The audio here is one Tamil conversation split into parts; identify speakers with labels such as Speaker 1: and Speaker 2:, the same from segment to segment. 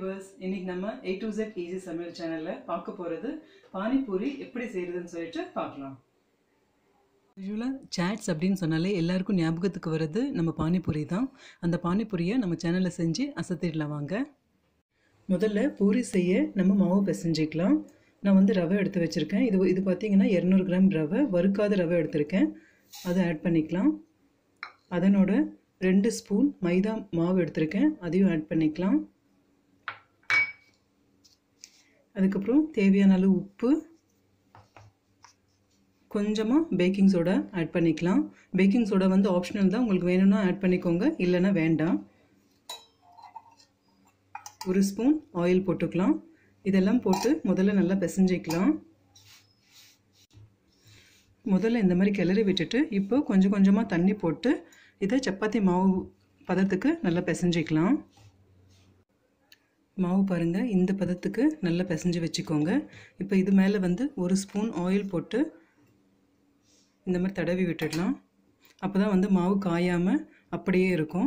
Speaker 1: வியூவர்ஸ் இன்னைக்கு நம்ம ஏ டு Z ஈஸி சமையல் சேனல்ல பார்க்க போறது பானிபூரி எப்படி செய்யறதுன்னு சொல்லிட்டு பார்க்கலாம் யூஸ்வலாக சாட்ஸ் அப்படின்னு சொன்னாலே எல்லாருக்கும் ஞாபகத்துக்கு வர்றது நம்ம பானிபூரி தான் அந்த பானிபூரியை நம்ம சேனலில் செஞ்சு அசத்திடலாம் வாங்க முதல்ல பூரி செய்ய நம்ம மாவு பிசைஞ்சிக்கலாம் நான் வந்து ரவை எடுத்து வச்சுருக்கேன் இது இது பார்த்தீங்கன்னா இரநூறு கிராம் ரவை வறுக்காத ரவை எடுத்திருக்கேன் அதை ஆட் பண்ணிக்கலாம் அதனோட ரெண்டு ஸ்பூன் மைதா மாவு எடுத்திருக்கேன் அதையும் ஆட் பண்ணிக்கலாம் அதுக்கப்புறம் தேவையான அளவு உப்பு கொஞ்சமாக பேக்கிங் சோடா ஆட் பண்ணிக்கலாம் பேக்கிங் சோடா வந்து ஆப்ஷனல் தான் உங்களுக்கு வேணும்னா ஆட் பண்ணிக்கோங்க இல்லைன்னா வேண்டாம் ஒரு ஸ்பூன் ஆயில் போட்டுக்கலாம் இதெல்லாம் போட்டு முதல்ல நல்லா பிசைஞ்சிக்கலாம் முதல்ல இந்த மாதிரி கிளறி விட்டுட்டு இப்போ கொஞ்சம் கொஞ்சமாக தண்ணி போட்டு இதை சப்பாத்தி மாவு பதத்துக்கு நல்லா பிசைஞ்சிக்கலாம் மாவு பாருங்கள் இந்த பதத்துக்கு நல்லா பிசைஞ்சு வச்சுக்கோங்க இப்போ இது மேலே வந்து ஒரு ஸ்பூன் ஆயில் போட்டு இந்த மாதிரி தடவி விட்டுடலாம் அப்போ தான் வந்து மாவு காயாமல் அப்படியே இருக்கும்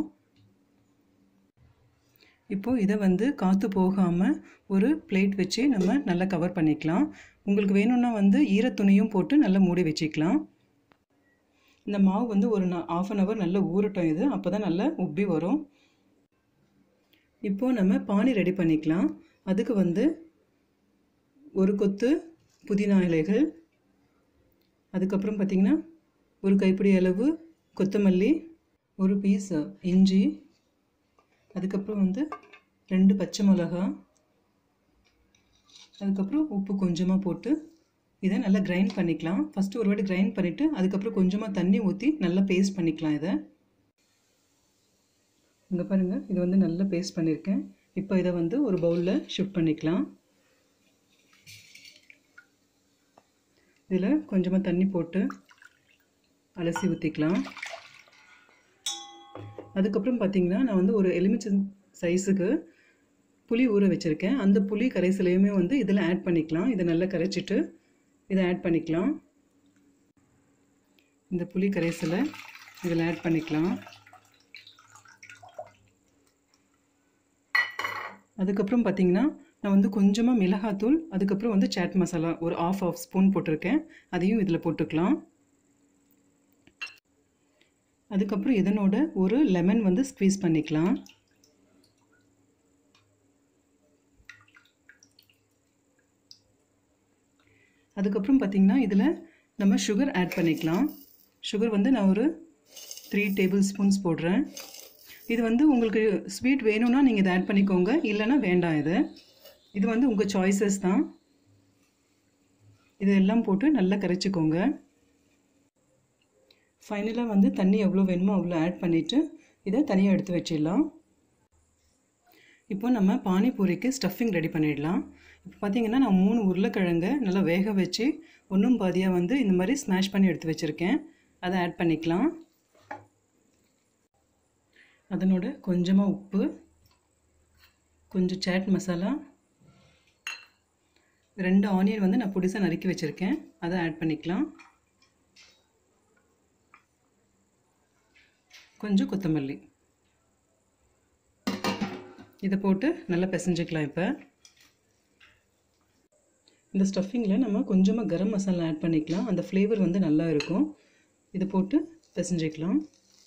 Speaker 1: இப்போது இதை வந்து காற்று போகாமல் ஒரு பிளேட் வச்சு நம்ம நல்லா கவர் பண்ணிக்கலாம் உங்களுக்கு வேணும்னா வந்து ஈரத்துணியும் போட்டு நல்லா மூடி வச்சுக்கலாம் இந்த மாவு வந்து ஒரு ஆஃப் அன் ஹவர் நல்லா ஊறட்டும் இது அப்போ தான் நல்லா உப்பி வரும் இப்போது நம்ம பானி ரெடி பண்ணிக்கலாம் அதுக்கு வந்து ஒரு கொத்து புதினா இலைகள் அதுக்கப்புறம் பார்த்திங்கன்னா ஒரு கைப்பிடி அளவு கொத்தமல்லி ஒரு பீஸ் இஞ்சி அதுக்கப்புறம் வந்து ரெண்டு பச்சை மிளகா அதுக்கப்புறம் உப்பு கொஞ்சமாக போட்டு இதை நல்லா கிரைண்ட் பண்ணிக்கலாம் ஃபஸ்ட்டு ஒரு வாட்டி கிரைண்ட் பண்ணிவிட்டு அதுக்கப்புறம் கொஞ்சமாக தண்ணி ஊற்றி நல்லா பேஸ்ட் பண்ணிக்கலாம் இதை இங்கே பாருங்கள் இது வந்து நல்லா பேஸ்ட் பண்ணியிருக்கேன் இப்போ இதை வந்து ஒரு பவுலில் ஷிஃப்ட் பண்ணிக்கலாம் இதில் கொஞ்சமாக தண்ணி போட்டு அலசி ஊற்றிக்கலாம் அதுக்கப்புறம் பார்த்திங்கன்னா நான் வந்து ஒரு எலுமிச்சம் சைஸுக்கு புளி ஊற வச்சுருக்கேன் அந்த புளி கரைசலையுமே வந்து இதில் ஆட் பண்ணிக்கலாம் இதை நல்லா கரைச்சிட்டு இதை ஆட் பண்ணிக்கலாம் இந்த புளி கரைசலை இதில் ஆட் பண்ணிக்கலாம் அதுக்கப்புறம் பார்த்திங்கன்னா நான் வந்து கொஞ்சமாக மிளகாத்தூள் அதுக்கப்புறம் வந்து சாட் மசாலா ஒரு ஆஃப் ஆஃப் ஸ்பூன் போட்டிருக்கேன் அதையும் இதில் போட்டுக்கலாம் அதுக்கப்புறம் இதனோட ஒரு லெமன் வந்து ஸ்க்வீஸ் பண்ணிக்கலாம் அதுக்கப்புறம் பார்த்திங்கன்னா இதில் நம்ம சுகர் ஆட் பண்ணிக்கலாம் சுகர் வந்து நான் ஒரு த்ரீ டேபிள் ஸ்பூன்ஸ் போடுறேன் இது வந்து உங்களுக்கு ஸ்வீட் வேணும்னா நீங்கள் இதை ஆட் பண்ணிக்கோங்க இல்லைன்னா வேண்டாம் இது இது வந்து உங்கள் சாய்ஸஸ் தான் இதெல்லாம் போட்டு நல்லா கரைச்சிக்கோங்க ஃபைனலாக வந்து தண்ணி எவ்வளோ வேணுமோ அவ்வளோ ஆட் பண்ணிவிட்டு இதை தனியாக எடுத்து வச்சிடலாம் இப்போ நம்ம பானிபூரிக்கு ஸ்டஃபிங் ரெடி பண்ணிடலாம் இப்போ பார்த்தீங்கன்னா நான் மூணு உருளைக்கிழங்க நல்லா வேக வச்சு ஒன்றும் பாதியாக வந்து இந்த மாதிரி ஸ்மாஷ் பண்ணி எடுத்து வச்சுருக்கேன் அதை ஆட் பண்ணிக்கலாம் அதனோட கொஞ்சமாக உப்பு கொஞ்சம் சாட் மசாலா ரெண்டு ஆனியன் வந்து நான் புடிசாக நறுக்கி வச்சுருக்கேன் அதை ஆட் பண்ணிக்கலாம் கொஞ்சம் கொத்தமல்லி இதை போட்டு நல்லா பிசைஞ்சிக்கலாம் இப்போ இந்த ஸ்டஃபிங்கில் நம்ம கொஞ்சமாக கரம் மசாலா ஆட் பண்ணிக்கலாம் அந்த ஃப்ளேவர் வந்து நல்லா இருக்கும் இதை போட்டு பிசைஞ்சிக்கலாம்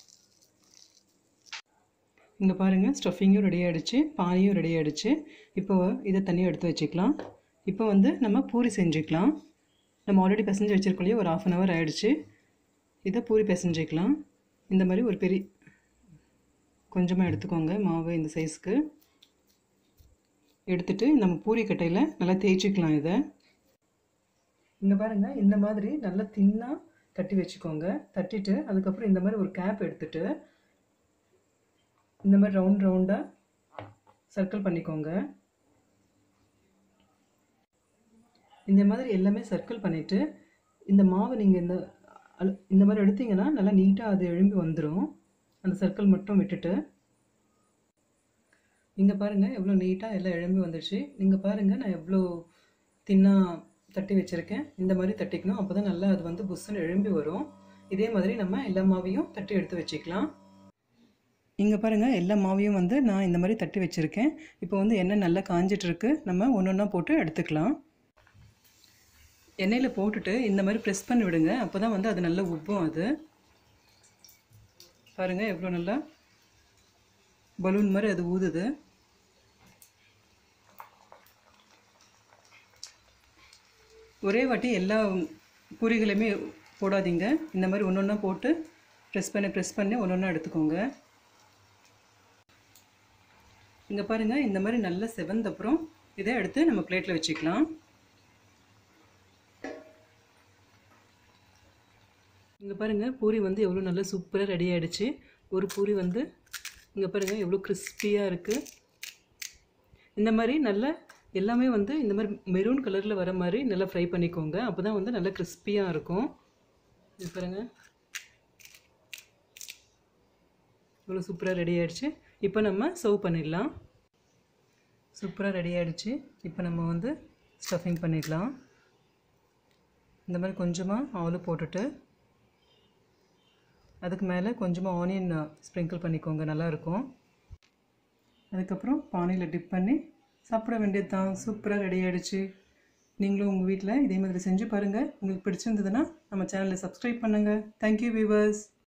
Speaker 1: இங்கே பாருங்கள் ஸ்டஃபிங்கும் ரெடி ஆகிடுச்சு பானியும் ரெடி ஆகிடுச்சு இப்போ இதை தனியாக எடுத்து வச்சுக்கலாம் இப்போ வந்து நம்ம பூரி செஞ்சுக்கலாம் நம்ம ஆல்ரெடி பிசைஞ்சு வச்சுருக்கோம் ஒரு ஆஃப் அன் ஹவர் ஆகிடுச்சு இதை பூரி பிசைஞ்சிக்கலாம் இந்த மாதிரி ஒரு பெரிய கொஞ்சமாக எடுத்துக்கோங்க மாவு இந்த சைஸ்க்கு எடுத்துட்டு நம்ம பூரி கட்டையில் நல்லா தேய்ச்சிக்கலாம் இதை இங்கே பாருங்கள் இந்த மாதிரி நல்லா தின்னாக தட்டி வச்சுக்கோங்க தட்டிட்டு அதுக்கப்புறம் இந்த மாதிரி ஒரு கேப் எடுத்துட்டு இந்த மாதிரி ரவுண்ட் ரவுண்டாக சர்க்கிள் பண்ணிக்கோங்க இந்த மாதிரி எல்லாமே சர்க்கிள் பண்ணிவிட்டு இந்த மாவை நீங்கள் இந்த இந்த மாதிரி எடுத்தீங்கன்னா நல்லா நீட்டாக அது எழும்பி வந்துடும் அந்த சர்க்கிள் மட்டும் விட்டுட்டு இங்கே பாருங்கள் எவ்வளோ நீட்டாக எல்லாம் எழும்பி வந்துடுச்சு நீங்கள் பாருங்கள் நான் எவ்வளோ தின்னாக தட்டி வச்சுருக்கேன் இந்த மாதிரி தட்டிக்கணும் அப்போ தான் நல்லா அது வந்து புஷ்ஷுன்னு எழும்பி வரும் இதே மாதிரி நம்ம எல்லா மாவையும் தட்டி எடுத்து வச்சுக்கலாம் இங்கே பாருங்கள் எல்லா மாவையும் வந்து நான் இந்த மாதிரி தட்டி வச்சுருக்கேன் இப்போ வந்து எண்ணெய் நல்லா காஞ்சிட்ருக்கு நம்ம ஒன்று ஒன்றா போட்டு எடுத்துக்கலாம் எண்ணெயில் போட்டுட்டு இந்த மாதிரி ப்ரெஸ் பண்ணி விடுங்க அப்போ தான் வந்து அது நல்லா உப்பும் அது பாருங்கள் எவ்வளோ நல்லா பலூன் மாதிரி அது ஊதுது ஒரே வாட்டி எல்லா பூரிகளையுமே போடாதீங்க இந்த மாதிரி ஒன்று ஒன்றா போட்டு ப்ரெஸ் பண்ணி ப்ரெஸ் பண்ணி ஒன்று ஒன்றா எடுத்துக்கோங்க இங்கே பாருங்கள் இந்த மாதிரி நல்லா செவந்த அப்புறம் இதை எடுத்து நம்ம பிளேட்டில் வச்சுக்கலாம் இங்கே பாருங்கள் பூரி வந்து எவ்வளோ நல்லா சூப்பராக ரெடி ஆகிடுச்சு ஒரு பூரி வந்து இங்கே பாருங்கள் எவ்வளோ கிறிஸ்பியாக இருக்குது இந்த மாதிரி நல்லா எல்லாமே வந்து இந்த மாதிரி மெரூன் கலரில் வர மாதிரி நல்லா ஃப்ரை பண்ணிக்கோங்க அப்போ தான் வந்து நல்லா கிறிஸ்பியாக இருக்கும் இது பாருங்கள் இவ்வளோ சூப்பராக ரெடி ஆகிடுச்சு இப்போ நம்ம சர்வ் பண்ணிடலாம் சூப்பராக ரெடி ஆகிடுச்சு இப்போ நம்ம வந்து ஸ்டஃபிங் பண்ணிடலாம் இந்த மாதிரி கொஞ்சமாக ஆலு போட்டுட்டு அதுக்கு மேலே கொஞ்சமாக ஆனியன் ஸ்ப்ரிங்கிள் பண்ணிக்கோங்க நல்லாயிருக்கும் அதுக்கப்புறம் பானையில் டிப் பண்ணி சாப்பிட வேண்டியது தான் சூப்பராக ரெடி ஆகிடுச்சு நீங்களும் உங்கள் வீட்டில் இதே மாதிரி செஞ்சு பாருங்கள் உங்களுக்கு பிடிச்சிருந்ததுன்னா நம்ம சேனலை சப்ஸ்கிரைப் பண்ணுங்கள் தேங்க்யூ வியூவர்ஸ்